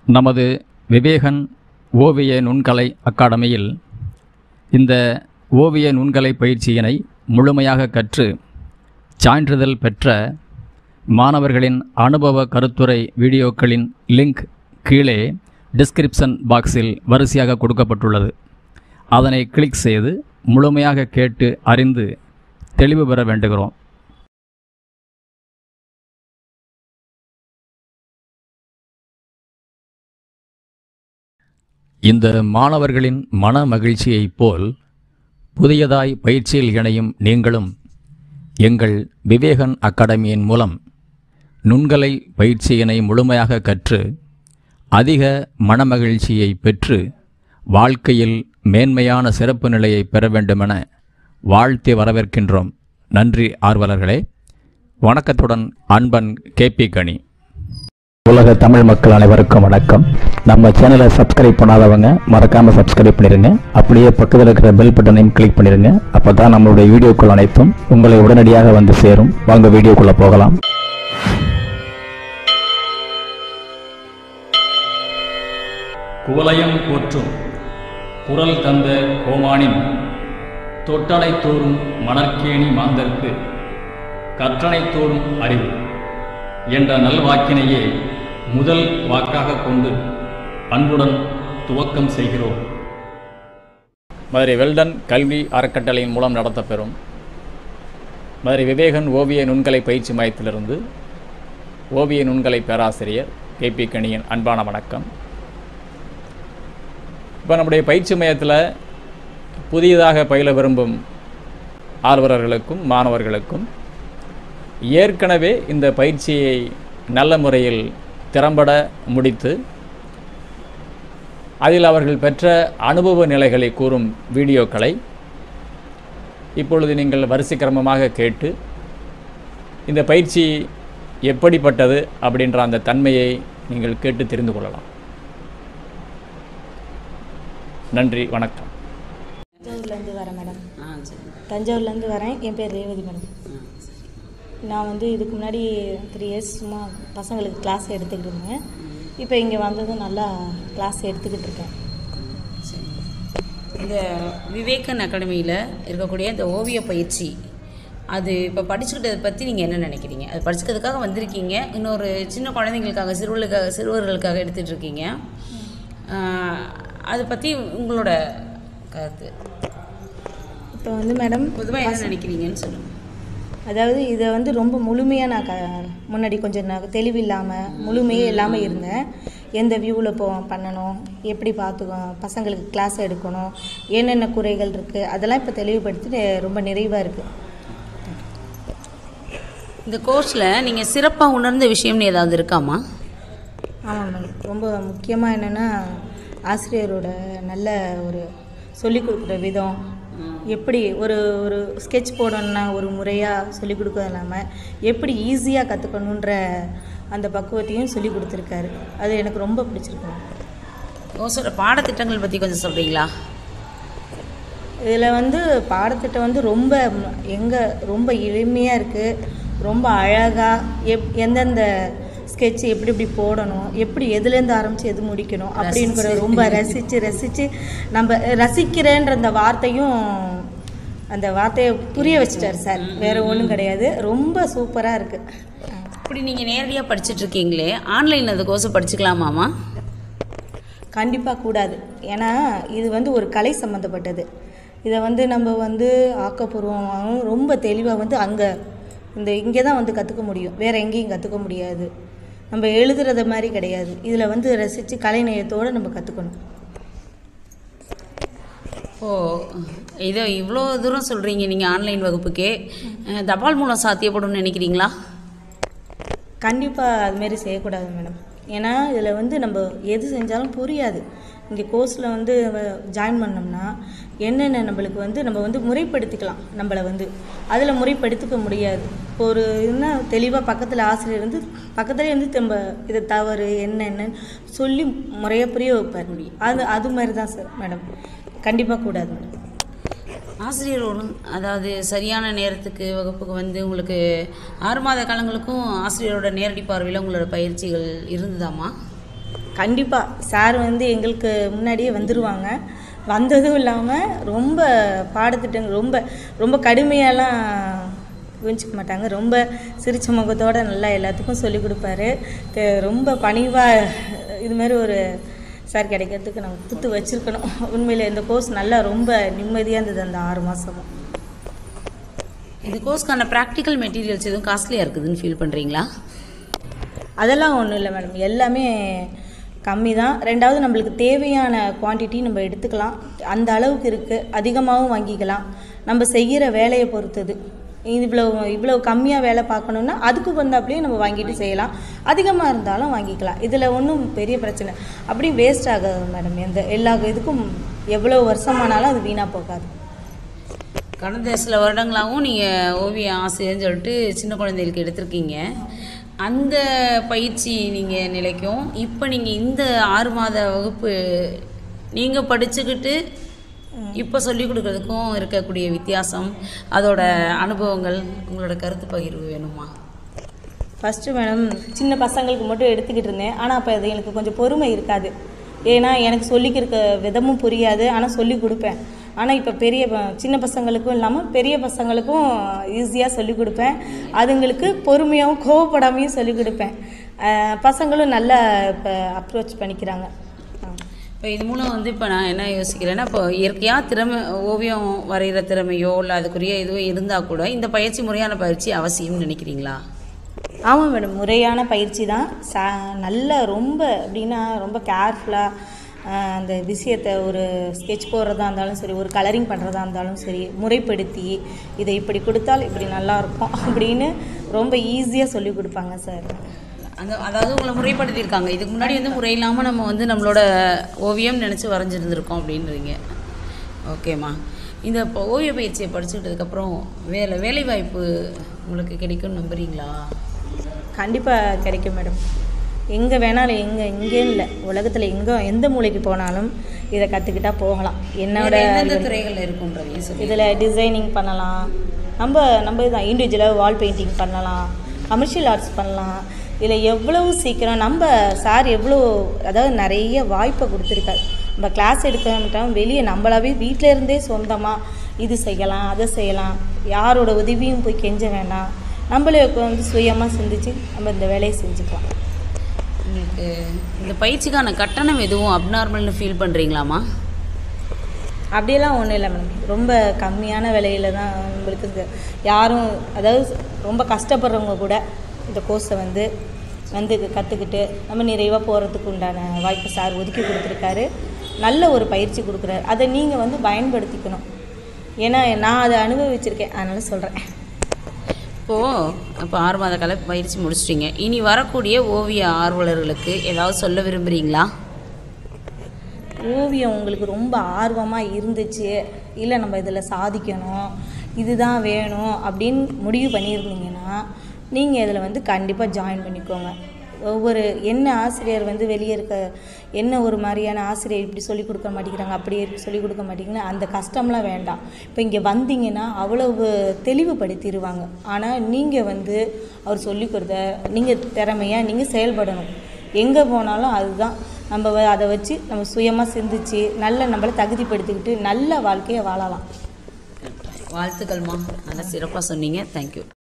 நமது விவேகன் ஓவிய நுண்கலை அகாடமியில் இந்த ஓவிய நுண்கலை பயிற்சியினை முழுமையாக கற்று சான்றிதழ் பெற்ற மாணவர்களின் அனுபவ கருத்துரை வீடியோக்களின் லிங்க் கீழே டிஸ்கிரிப்ஷன் பாக்ஸில் வரிசையாக கொடுக்கப்பட்டுள்ளது அதனை கிளிக் செய்து முழுமையாக கேட்டு அறிந்து தெளிவு பெற வேண்டுகிறோம் இந்த மாணவர்களின் மன மகிழ்ச்சியைப் போல் புதியதாய் பயிற்சியில் இணையும் நீங்களும் எங்கள் விவேகன் அகாடமியின் மூலம் நுண்கலை பயிற்சியினை முழுமையாக கற்று அதிக மனமகிழ்ச்சியை பெற்று வாழ்க்கையில் மேன்மையான சிறப்பு நிலையை பெற வேண்டுமென வாழ்த்தி வரவேற்கின்றோம் நன்றி ஆர்வலர்களே வணக்கத்துடன் அன்பன் கேபி கனி உலக தமிழ் மக்கள் அனைவருக்கும் வணக்கம் நம்ம சேனலை சப்ஸ்கிரைப் பண்ணாதவங்க மறக்காம சப்ஸ்கிரைப் பண்ணிருங்க அப்படியே பக்கத்தில் இருக்கிற பெல் பட்டனையும் கிளிக் பண்ணிருங்க அப்பதான் நம்மளுடைய வீடியோக்கள் அனைத்தும் உங்களை உடனடியாக வந்து சேரும் வாங்க வீடியோக்குள்ள போகலாம் குவலயம் போற்றும் குரல் தந்த கோமானின் தொட்டனை தோறும் மணற்கேணி மாந்தர்க்கு கற்றனை தோறும் அறிவு என்ற நல்வாக்கினையே முதல் வாக்காக கொண்டு அன்புடன் துவக்கம் செய்கிறோம் மதுரை வெல்டன் கல்வி அறக்கட்டளையின் மூலம் நடத்தப்பெறும் மதுரை விவேகன் ஓவிய நுண்கலை பயிற்சி மையத்திலிருந்து ஓவிய நுண்கலை பேராசிரியர் கே பி கணியன் அன்பான வணக்கம் இப்போ நம்முடைய பயிற்சி மையத்தில் புதியதாக பயில விரும்பும் ஆர்வலர்களுக்கும் மாணவர்களுக்கும் ஏற்கனவே இந்த பயிற்சியை நல்ல முறையில் திறம்பட முடித்து அதில் அவர்கள் பெற்ற அனுபவ நிலைகளை கூறும் வீடியோக்களை இப்பொழுது நீங்கள் வரிசைக்கிரமமாக கேட்டு இந்த பயிற்சி எப்படிப்பட்டது அப்படின்ற அந்த தன்மையை நீங்கள் கேட்டு தெரிந்து கொள்ளலாம் நன்றி வணக்கம் தஞ்சாவூர்லேருந்து வரேன் மேடம் ஆ சரி தஞ்சாவூர்லேருந்து வரேன் என் பேர் ரேவதி மேடம் நான் வந்து இதுக்கு முன்னாடி த்ரீ இயர்ஸ் சும்மா பசங்களுக்கு கிளாஸ் எடுத்துக்கிட்டு இருந்தேன் இப்போ இங்கே வந்ததும் நல்லா கிளாஸ் எடுத்துக்கிட்டு இருக்கேன் சரி இந்த விவேகன் அகாடமியில் இருக்கக்கூடிய இந்த ஓவிய பயிற்சி அது இப்போ படிச்சுக்கிட்டதை பற்றி நீங்கள் என்ன நினைக்கிறீங்க அது படிச்சுக்கிறதுக்காக வந்திருக்கீங்க இன்னொரு சின்ன குழந்தைங்களுக்காக சிறுவர்களுக்காக சிறுவர்களுக்காக எடுத்துகிட்டு இருக்கீங்க ஆஹ், அதை பற்றி உங்களோட கருத்து இப்போ வந்து மேடம் பொதுவாக என்ன நினைக்கிறீங்கன்னு சொல்லுங்கள் அதாவது இதை வந்து ரொம்ப முழுமையாக நான் க முன்னாடி கொஞ்சம் நான் தெளிவு இல்லாமல் முழுமையே இல்லாமல் இருந்தேன் எந்த வியூவில் போ பண்ணணும் எப்படி பார்த்துக்கோ பசங்களுக்கு கிளாஸ் எடுக்கணும் என்னென்ன குறைகள் இருக்குது அதெல்லாம் இப்போ தெளிவுபடுத்தி ரொம்ப நிறைவாக இருக்குது இந்த கோர்ஸில் நீங்கள் சிறப்பாக உணர்ந்த விஷயம்னு ஏதாவது இருக்காமா ஆமாம் மேம் ரொம்ப முக்கியமாக என்னென்னா ஆசிரியரோட நல்ல ஒரு சொல்லிக் கொடுக்குற விதம் எப்படி ஒரு ஒரு ஸ்கெட்ச் போடணும்னா ஒரு முறையாக சொல்லிக் கொடுக்கறது இல்லாமல் எப்படி ஈஸியாக கற்றுக்கணுன்ற அந்த பக்குவத்தையும் சொல்லி கொடுத்துருக்காரு அது எனக்கு ரொம்ப பிடிச்சிருக்கு கோர்ஸோட பாடத்திட்டங்கள் பற்றி கொஞ்சம் சொல்கிறீங்களா இதில் வந்து பாடத்திட்டம் வந்து ரொம்ப எங்கே ரொம்ப எளிமையாக இருக்குது ரொம்ப அழகாக எப் எந்தெந்த ஸ்கெட்ச் எப்படி எப்படி போடணும் எப்படி எதுலேருந்து ஆரம்பித்து எது முடிக்கணும் அப்படிங்கிற ரொம்ப ரசித்து ரசித்து நம்ம ரசிக்கிறேன்ற அந்த வார்த்தையும் அந்த வார்த்தையை புரிய வச்சிட்டார் சார் வேறு ஒன்றும் கிடையாது ரொம்ப சூப்பராக இருக்குது இப்படி நீங்கள் நேரடியாக படிச்சுட்டு இருக்கீங்களே ஆன்லைனில் அந்த கோர்ஸை படிச்சுக்கலாமாமா கண்டிப்பாக கூடாது ஏன்னா இது வந்து ஒரு கலை சம்மந்தப்பட்டது இதை வந்து நம்ம வந்து ஆக்கப்பூர்வமாகவும் ரொம்ப தெளிவாக வந்து அங்கே இந்த இங்கே தான் வந்து கற்றுக்க முடியும் வேறு எங்கேயும் கற்றுக்க முடியாது நம்ம எழுதுறது மாதிரி கிடையாது இதில் வந்து ரசித்து கலைநயத்தோடு நம்ம கற்றுக்கணும் ஓ இதோ இவ்வளோ தூரம் சொல்கிறீங்க நீங்கள் ஆன்லைன் வகுப்புக்கே அஹ், தபால் மூலம் சாத்தியப்படும்னு நினைக்கிறீங்களா கண்டிப்பாக அதுமாரி செய்யக்கூடாது மேடம் ஏன்னா இதில் வந்து நம்ம எது செஞ்சாலும் புரியாது இங்கே கோர்ஸில் வந்து ஜாயின் பண்ணோம்னா என்னென்ன நம்மளுக்கு வந்து நம்ம வந்து முறைப்படுத்திக்கலாம் நம்மளை வந்து அதில் முறைப்படுத்திக்க முடியாது இப்போ ஒரு என்ன தெளிவாக பக்கத்தில் ஆசிரியர் வந்து பக்கத்துலேயே வந்து நம்ம இது தவறு என்ன என்னன்னு சொல்லி முறையாக புரிய வைப்பார் அது அது மாதிரி தான் சார் மேடம் கண்டிப்பாக கூடாது மேடம் ஆசிரியர் ஒழுங்கு அதாவது சரியான நேரத்துக்கு வகுப்புக்கு வந்து உங்களுக்கு ஆறு மாத காலங்களுக்கும் ஆசிரியரோட நேரடி பார்வையில் உங்களோட பயிற்சிகள் இருந்ததாமா கண்டிப்பாக சார் வந்து எங்களுக்கு முன்னாடியே வந்துடுவாங்க வந்ததும் இல்லாமல் ரொம்ப பாடத்திட்டங்கள் ரொம்ப ரொம்ப கடுமையாலாம் குவிஞ்சிக்க மாட்டாங்க ரொம்ப சிரிச்ச முகத்தோட நல்லா எல்லாத்துக்கும் சொல்லிக் கொடுப்பாரு க- ரொம்ப பணிவாக இது மாதிரி ஒரு சார் கிடைக்கிறதுக்கு நம்ம குத்து வச்சுருக்கணும் உண்மையிலே இந்த கோர்ஸ் நல்லா ரொம்ப நிம்மதியாக இருந்தது அந்த ஆறு மாதமும் இந்த கோர்ஸ்க்கான ப்ராக்டிக்கல் மெட்டீரியல்ஸ் எதுவும் காஸ்ட்லியாக இருக்குதுன்னு ஃபீல் பண்ணுறீங்களா அதெல்லாம் ஒன்றும் இல்லை மேடம் எல்லாமே கம்மி தான் ரெண்டாவது நம்மளுக்கு தேவையான குவான்டிட்டி நம்ம எடுத்துக்கலாம் அந்த அளவுக்கு இருக்குது அதிகமாகவும் வாங்கிக்கலாம் நம்ம செய்கிற வேலையை பொறுத்தது இவ்வளோ இவ்வளோ கம்மியாக வேலை பார்க்கணுன்னா அதுக்கு வந்தாப்புலேயே நம்ம வாங்கிட்டு செய்யலாம் அதிகமாக இருந்தாலும் வாங்கிக்கலாம் இதில் ஒன்றும் பெரிய பிரச்சனை அப்படி வேஸ்ட் ஆகாது மேடம் எந்த எல்லா இதுக்கும் எவ்வளோ வருஷமானாலும் அது வீணாக போகாது கடந்த சில வருடங்களாகவும் நீங்கள் ஓவிய ஆசிரியர்னு சொல்லிட்டு சின்ன குழந்தைகளுக்கு எடுத்திருக்கீங்க அந்த பயிற்சி நீங்கள் நிலைக்கும் இப்போ நீங்கள் இந்த ஆறு மாத வகுப்பு நீங்கள் படிச்சுக்கிட்டு இப்போ சொல்லிக் கொடுக்கறதுக்கும் இருக்கக்கூடிய வித்தியாசம் அதோட அனுபவங்கள் உங்களோட கருத்து பகிர்வு வேணுமா ஃபஸ்ட்டு மேடம் சின்ன பசங்களுக்கு மட்டும் எடுத்துக்கிட்டு இருந்தேன் ஆனால் அப்போ அது எனக்கு கொஞ்சம் பொறுமை இருக்காது ஏன்னா எனக்கு சொல்லிக்கிருக்க விதமும் புரியாது ஆனால் சொல்லி கொடுப்பேன் ஆனால் இப்போ பெரிய ப- சின்ன பசங்களுக்கும் இல்லாமல் பெரிய பசங்களுக்கும் ஈஸியாக சொல்லி கொடுப்பேன் அதுங்களுக்கு பொறுமையாகவும் கோவப்படாமையும் சொல்லி கொடுப்பேன் அஹ் பசங்களும் நல்லா இப்போ அப்ரோச் பண்ணிக்கிறாங்க ஆ. இப்போ இது மூலம் வந்து இப்போ நான் என்ன யோசிக்கிறேன்னா இப்போ இயற்கையாக திறமை ஓவியம் வரைகிற திறமையோ இல்லை அதுக்குரிய இதுவும் இருந்தால் கூட இந்த பயிற்சி முறையான பயிற்சி அவசியம்னு நினைக்கிறீங்களா ஆமாம் மேடம் முறையான பயிற்சி தான் சா நல்ல ரொம்ப அப்படின்னா ரொம்ப கேர்ஃபுல்லாக அந்த விஷயத்தை ஒரு ஸ்கெட்ச் போடுறதா இருந்தாலும் சரி ஒரு கலரிங் பண்ணுறதா இருந்தாலும் சரி முறைப்படுத்தி இதை இப்படி கொடுத்தால் இப்படி நல்லா இருக்கும் அப்படின்னு ரொம்ப ஈஸியாக சொல்லி கொடுப்பாங்க சார் அந்த அதாவது உங்களை முறைப்படுத்தியிருக்காங்க இதுக்கு முன்னாடி வந்து முறை இல்லாமல் நம்ம வந்து நம்மளோட ஓவியம் நினச்சி வரைஞ்சிருந்துருக்கோம் அப்படின்றீங்க ஓகேம்மா இந்த இப்போ ஓவிய பயிற்சியை படிச்சுக்கிட்டதுக்கப்புறம் வேலை வேலை வாய்ப்பு உங்களுக்கு கிடைக்கும்னு நம்புறீங்களா கண்டிப்பாக கிடைக்கும் மேடம் எங்கே வேணாலும் எங்கே எங்கேயும் இல்லை உலகத்தில் எங்கே எந்த மூலைக்கு போனாலும் இதை கற்றுக்கிட்டா போகலாம் என்னோட வேற எந்தெந்த அறிவு- துறைகளில் இருக்குன்றதையும் சொல்லி இதில் டிசைனிங் பண்ணலாம் நம்ம நம்ம இதுதான் இண்டிவிஜுவலாக வால் பெயிண்டிங் பண்ணலாம் கமர்ஷியல் ஆர்ட்ஸ் பண்ணலாம் இதில் எவ்வளவு சீக்கிரம் நம்ம சார் எவ்வளோ அதாவது நிறைய வாய்ப்பை கொடுத்துருக்காரு நம்ம கிளாஸ் எடுக்காமட்டாலும் வெளியே நம்மளாவே வீட்டில் இருந்தே சொந்தமாக இது செய்யலாம் அதை செய்யலாம் யாரோட உதவியும் போய் கெஞ்ச வேண்டாம் நம்மளே வந்து சுயமாக சிந்திச்சு நம்ம இந்த வேலையை செஞ்சுக்கலாம் உங்களுக்கு இந்த பயிற்சிக்கான கட்டணம் எதுவும் அப்நார்மல்னு ஃபீல் பண்ணுறீங்களாம்மா அப்படியெல்லாம் ஒன்றும் இல்லை மேடம் ரொம்ப கம்மியான விலையில தான் நம்மளுக்கு இந்த யாரும் அதாவது ரொம்ப கஷ்டப்படுறவங்க கூட இந்த கோர்ஸை வந்து வந்து கற்றுக்கிட்டு நம்ம நிறைவாக போகிறதுக்கு உண்டான வாய்ப்பு சார் ஒதுக்கி கொடுத்துருக்காரு நல்ல ஒரு பயிற்சி கொடுக்குறாரு அதை நீங்கள் வந்து பயன்படுத்திக்கணும் ஏன்னா நான் அதை அனுபவிச்சிருக்கேன் அதனால் சொல்கிறேன் இப்போது இப்போ ஆறு மாத கால பயிற்சி முடிச்சிட்டிங்க இனி வரக்கூடிய ஓவிய ஆர்வலர்களுக்கு ஏதாவது சொல்ல விரும்புகிறீங்களா ஓவியம் உங்களுக்கு ரொம்ப ஆர்வமாக இருந்துச்சு இல்லை நம்ம இதில் சாதிக்கணும் இதுதான் வேணும் அப்படின்னு முடிவு பண்ணியிருந்தீங்கன்னா நீங்கள் இதில் வந்து கண்டிப்பாக ஜாயின் பண்ணிக்கோங்க ஒவ்வொரு என்ன ஆசிரியர் வந்து வெளியே இருக்க என்ன ஒரு மாதிரியான ஆசிரியர் இப்படி சொல்லிக் கொடுக்க மாட்டேங்கிறாங்க அப்படி சொல்லிக் கொடுக்க மாட்டேங்கிறாங்க அந்த கஷ்டம்லாம் வேண்டாம் இப்போ இங்கே வந்தீங்கன்னா அவ்வளவு தெளிவுபடுத்திடுவாங்க ஆனால் நீங்கள் வந்து அவர் சொல்லிக் கொடுத்த நீங்கள் திறமையாக நீங்கள் செயல்படணும் எங்கே போனாலும் அதுதான் நம்ம வ- அதை வச்சு நம்ம சுயமாக சிந்திச்சு நல்ல நம்மளை தகுதிப்படுத்திக்கிட்டு நல்ல வாழ்க்கையை வாழலாம் வாழ்த்துக்கள்மா நல்லா சிறப்பாக சொன்னீங்க தேங்க்யூ